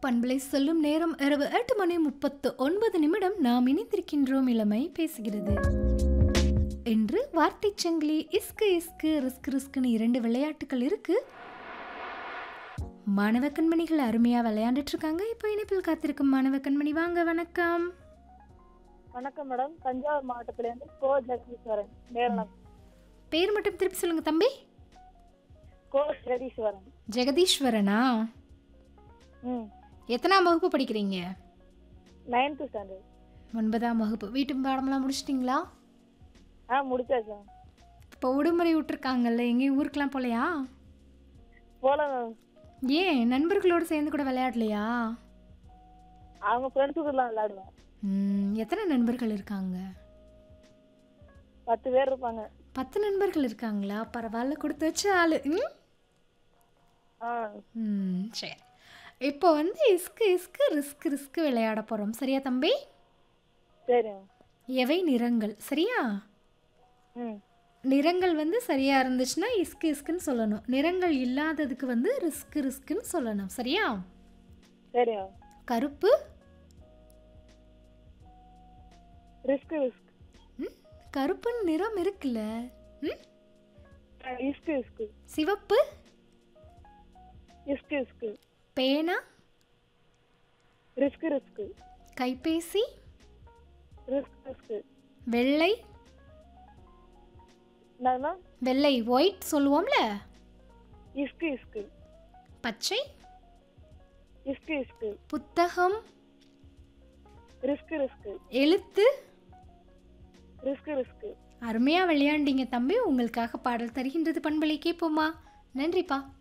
பண்பலை சொல்லும் நேரம் இரவு எட்டு மணி முப்பத்து ஒன்பது நிமிடம் நாம் இணைந்திருக்கின்றோம் இளமை பேசுகிறது இன்று வார்த்தை சங்கிலி இஸ்கு இஸ்கு ரிஸ்க் ரிஸ்க்னு இரண்டு விளையாட்டுகள் இருக்கு மாணவ கண்மணிகள் அருமையா விளையாண்டுட்டு இருக்காங்க இப்போ இணைப்பில் காத்திருக்கும் மாணவ கண்மணி வாங்க வணக்கம் வணக்கம் மேடம் தஞ்சாவூர் மாவட்டத்திலேருந்து கோ ஜெகதீஸ்வரன் நேரணம் பேர் மட்டும் திருப்பி சொல்லுங்க தம்பி கோ ஜெகதீஸ்வரன் ஜெகதீஸ்வரனா ம் எத்தனாம் வகுப்பு படிக்கிறீங்க நைன்த்து ஸ்டாண்டர்ட் ஒன்பதாம் வகுப்பு வீட்டு பாடமெல்லாம் முடிச்சிட்டிங்களா ஆ முடிச்சாச்சா இப்போ விடுமுறை விட்டுருக்காங்கல்ல எங்கேயும் ஊருக்கெலாம் போகலையா போகலாம் மேம் ஏன் நண்பர்களோடு சேர்ந்து கூட விளையாடலையா அவங்க ஃப்ரெண்ட்ஸு கூடலாம் விளையாடுவேன் ம், எத்தனை நண்பர்கள் இருக்காங்க பத்து பேர் இருப்பாங்க பத்து நண்பர்கள் இருக்காங்களா பரவாயில்ல கொடுத்து வச்ச ஆளு ம் ஆ ம் சரி இப்போ வந்து இஸ்கு இஸ்கு ரிஸ்க் ரிஸ்க் விளையாட போகிறோம் சரியா தம்பி சரி மேம் எவை நிறங்கள் சரியா ம் நிறங்கள் வந்து சரியாக இருந்துச்சுன்னா இஸ்கு இஸ்குன்னு சொல்லணும் நிறங்கள் இல்லாததுக்கு வந்து ரிஸ்க் ரிஸ்க்குன்னு சொல்லணும் சரியா சரி மேம் கருப்பு ரிஸ்க் ரிஸ்க் ம் கருப்புன்னு நிறம் இருக்குல்ல ம் இஸ்கு இஸ்கு சிவப்பு இஸ்கு இஸ்கு பேனா ரிஸ்க் ரிஸ்க் கைபேசி ரிஸ்க் ரிஸ்க் வெள்ளை என்னதுன்னா வெள்ளை ஒயிட் சொல்லுவோம்ல இஸ்கு இஸ்கு பச்சை இஸ்கு இஸ்கு புத்தகம் ரிஸ்க் ரிஸ்க் எழுத்து ரிஸ்க் ரிஸ்க் அருமையாக விளையாண்டீங்க தம்பி உங்களுக்காக பாடல் தருகின்றது பண்பலை கேட்போமா நன்றிப்பா